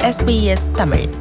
SBS Tamil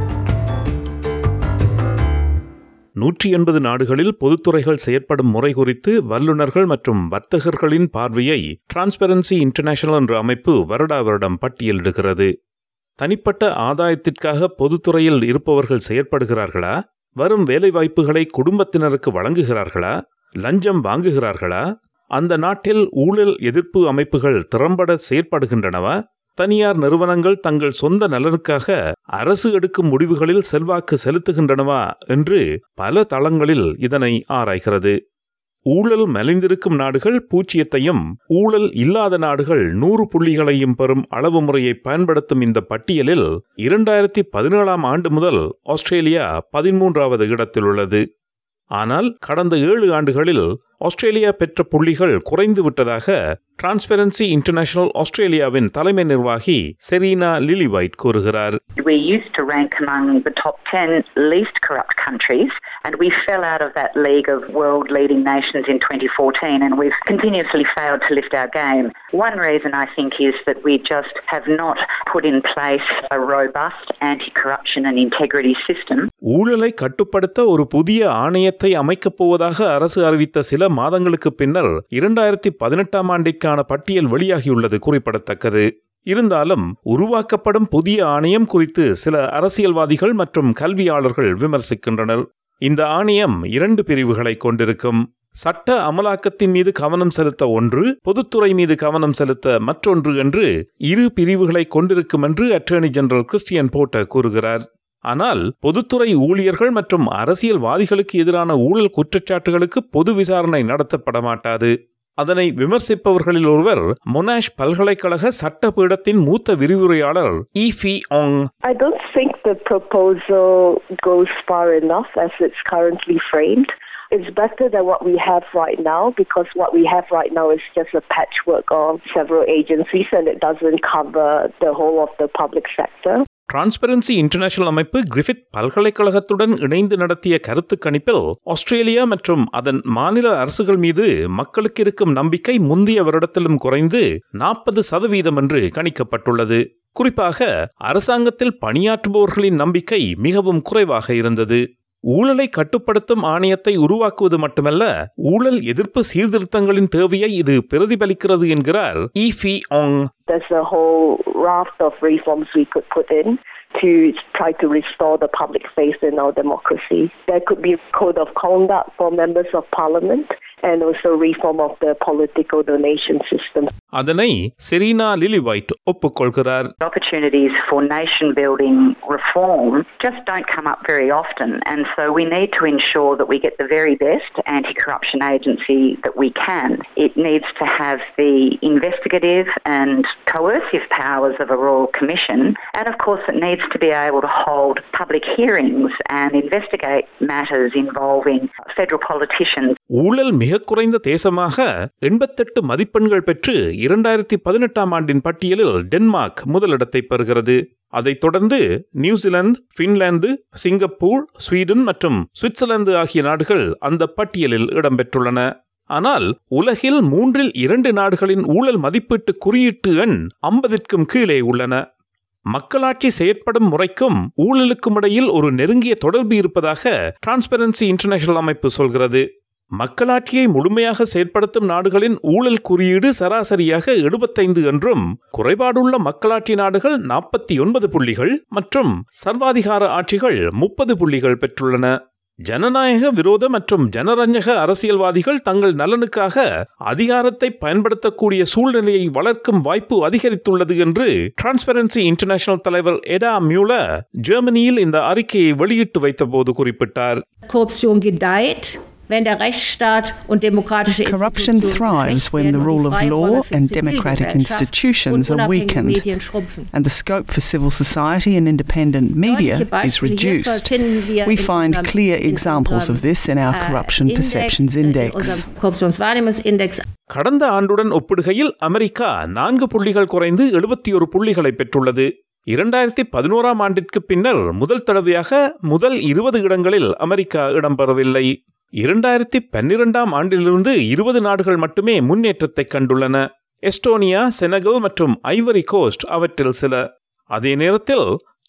நூற்றி எண்பது நாடுகளில் பொதுத்துறைகள் செயற்படும் முறை குறித்து வல்லுநர்கள் மற்றும் வர்த்தகர்களின் பார்வையை டிரான்ஸ்பரன்சி இன்டர்நேஷனல் என்ற அமைப்பு வருடா வருடம் பட்டியலிடுகிறது தனிப்பட்ட ஆதாயத்திற்காக பொதுத்துறையில் இருப்பவர்கள் செயற்படுகிறார்களா வரும் வேலைவாய்ப்புகளை குடும்பத்தினருக்கு வழங்குகிறார்களா லஞ்சம் வாங்குகிறார்களா அந்த நாட்டில் ஊழல் எதிர்ப்பு அமைப்புகள் திறம்பட செயற்படுகின்றனவா தனியார் நிறுவனங்கள் தங்கள் சொந்த நலனுக்காக அரசு எடுக்கும் முடிவுகளில் செல்வாக்கு செலுத்துகின்றனவா என்று பல தளங்களில் இதனை ஆராய்கிறது ஊழல் மலிந்திருக்கும் நாடுகள் பூஜ்ஜியத்தையும் ஊழல் இல்லாத நாடுகள் நூறு புள்ளிகளையும் பெறும் அளவு முறையை பயன்படுத்தும் இந்த பட்டியலில் இரண்டாயிரத்தி பதினேழாம் ஆண்டு முதல் ஆஸ்திரேலியா பதிமூன்றாவது இடத்தில் உள்ளது ஆனால் கடந்த ஏழு ஆண்டுகளில் ஆஸ்திரேலியா பெற்ற புள்ளிகள் குறைந்து விட்டதாக டிரான்ஸ்பெரன்சி இன்டர்நேஷனல் ஆஸ்திரேலியாவின் தலைமை நிர்வாகி செரீனா லிலிவைட் கூறுகிறார் We used to rank among the top 10 least corrupt countries, and we fell out of that league of world leading nations in 2014, and we've continuously failed to lift our game. One reason I think is that we just have not put in place a robust anti corruption and integrity system. ஊழலை கட்டுப்படுத்த ஒரு புதிய ஆணையத்தை அமைக்கப் போவதாக அரசு அறிவித்த சில மாதங்களுக்கு பின்னர் இரண்டாயிரத்தி பதினெட்டாம் ஆண்டிற்கான பட்டியல் வெளியாகியுள்ளது குறிப்பிடத்தக்கது இருந்தாலும் உருவாக்கப்படும் புதிய ஆணையம் குறித்து சில அரசியல்வாதிகள் மற்றும் கல்வியாளர்கள் விமர்சிக்கின்றனர் இந்த ஆணையம் இரண்டு பிரிவுகளை கொண்டிருக்கும் சட்ட அமலாக்கத்தின் மீது கவனம் செலுத்த ஒன்று பொதுத்துறை மீது கவனம் செலுத்த மற்றொன்று என்று இரு பிரிவுகளை கொண்டிருக்கும் என்று அட்டர்னி ஜெனரல் கிறிஸ்டியன் போட்ட கூறுகிறார் ஆனால் பொதுத்துறை ஊழியர்கள் மற்றும் அரசியல்வாதிகளுக்கு எதிரான ஊழல் குற்றச்சாட்டுகளுக்கு பொது விசாரணை நடத்தப்பட மாட்டாது அதனை விமர்சிப்பவர்களில் ஒருவர் மொனாஷ் பல்கலைக்கழக சட்ட பீடத்தின் மூத்த விரிவுரையாளர் Ify Ang I don't think the proposal goes far enough as it's currently framed. It's better than what we have right now because what we have right now is just a patchwork of several agencies and it doesn't cover the whole of the public sector. Transparency International அமைப்பு Griffith பல்கலைக்கழகத்துடன் இணைந்து நடத்திய கருத்து கணிப்பில் Australia மற்றும் அதன் மாநில அரசுகள் மீது மக்களுக்கு இருக்கும் நம்பிக்கை முந்தைய வருடத்திலும் குறைந்து நாற்பது சதவீதம் என்று கணிக்கப்பட்டுள்ளது குறிப்பாக அரசாங்கத்தில் பணியாற்றுபவர்களின் நம்பிக்கை மிகவும் குறைவாக இருந்தது ஊழலை கட்டுப்படுத்தும் ஆணையத்தை உருவாக்குவது மட்டுமல்ல ஊழல் எதிர்ப்பு சீர்திருத்தங்களின் தேவையை இது பிரதிபலிக்கிறது என்கிறார் Ify Ang There's a whole raft of reforms we could put in to try to restore the public faith in our democracy. There could be a code of conduct for members of parliament and also reform of the political donation system. அதனை Serena Lillywhite ஒப்புக்கொள்கிறார் Opportunities for nation building reform just don't come up very often, and so we need to ensure that we get the very best anti corruption agency that we can. It needs to have the investigative and coercive powers of a Royal Commission, and of course, it needs to be able to hold public hearings and investigate matters involving federal politicians. ஊழல் மிக குறைந்த தேசமாக எண்பத்தெட்டு மதிப்பெண்கள் பெற்று இரண்டாயிரத்தி பதினெட்டாம் ஆண்டின் பட்டியலில் டென்மார்க் முதலிடத்தை பெறுகிறது அதைத் தொடர்ந்து நியூசிலாந்து பின்லாந்து சிங்கப்பூர் ஸ்வீடன் மற்றும் சுவிட்சர்லாந்து ஆகிய நாடுகள் அந்த பட்டியலில் இடம்பெற்றுள்ளன ஆனால் உலகில் மூன்றில் இரண்டு நாடுகளின் ஊழல் மதிப்பீட்டு குறியீட்டு எண் ஐம்பதிற்கும் கீழே உள்ளன மக்களாட்சி செயற்படும் முறைக்கும் ஊழலுக்கும் இடையில் ஒரு நெருங்கிய தொடர்பு இருப்பதாக டிரான்ஸ்பரன்சி இன்டர்நேஷனல் அமைப்பு சொல்கிறது மக்களாட்சியை முழுமையாக செயற்படுத்தும் நாடுகளின் ஊழல் குறியீடு சராசரியாக எழுபத்தைந்து என்றும் குறைபாடுள்ள மக்களாட்சி நாடுகள் நாற்பத்தி ஒன்பது புள்ளிகள் மற்றும் சர்வாதிகார ஆட்சிகள் முப்பது புள்ளிகள் பெற்றுள்ளன ஜனநாயக விரோத மற்றும் ஜனரஞ்சக அரசியல்வாதிகள் தங்கள் நலனுக்காக அதிகாரத்தை பயன்படுத்தக்கூடிய சூழ்நிலையை வளர்க்கும் வாய்ப்பு அதிகரித்துள்ளது என்று டிரான்ஸ்பரன்சி இன்டர்நேஷனல் தலைவர் எடா மியூல ஜெர்மனியில் இந்த அறிக்கையை வெளியிட்டு வைத்தபோது குறிப்பிட்டார் Korruption gedeiht, wenn der Rechtsstaat und demokratische Corruption Institutionen thrives schwächt when werden the und rule die of freie law Rolle für and Zivilgesellschaft democratic und institutions are unabhängige weakened, Medien schrumpfen. and the scope for civil society and independent media Deutliche is Beispiele hierfür reduced. finden wir We in find unserem- clear in examples of unserem, this in our äh, Corruption Index, Perceptions äh, in Index. unserem Korruptionswahrnehmungsindex கடந்த ஆண்டுடன் ஒப்பிடுகையில் America நான்கு புள்ளிகள் குறைந்து எழுபத்தி ஒரு புள்ளிகளை பெற்றுள்ளது இரண்டாயிரத்தி பதினோராம் ஆண்டிற்கு பின்னர் முதல் தடவையாக முதல் இருபது இடங்களில் அமெரிக்கா இடம்பெறவில்லை இரண்டாயிரத்தி பன்னிரெண்டாம் ஆண்டிலிருந்து இருபது நாடுகள் மட்டுமே முன்னேற்றத்தை கண்டுள்ளன எஸ்டோனியா செனகல் மற்றும் ஐவரி கோஸ்ட் அவற்றில் சில அதே நேரத்தில்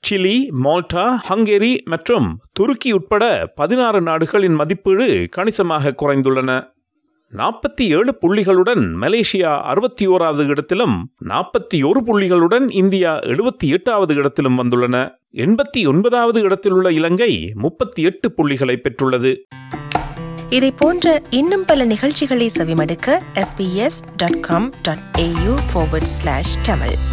சிலி மால்டா ஹங்கேரி மற்றும் துருக்கி உட்பட பதினாறு நாடுகளின் மதிப்பீடு கணிசமாக குறைந்துள்ளன நாற்பத்தி ஏழு புள்ளிகளுடன் மலேசியா அறுபத்தி ஓராவது இடத்திலும் நாற்பத்தி ஒரு புள்ளிகளுடன் இந்தியா எழுபத்தி எட்டாவது இடத்திலும் வந்துள்ளன எண்பத்தி ஒன்பதாவது இடத்தில் உள்ள இலங்கை முப்பத்தி எட்டு புள்ளிகளை பெற்றுள்ளது இதை போன்ற இன்னும் பல நிகழ்ச்சிகளை செவிமடுக்க sbs.com.au forward slash tamil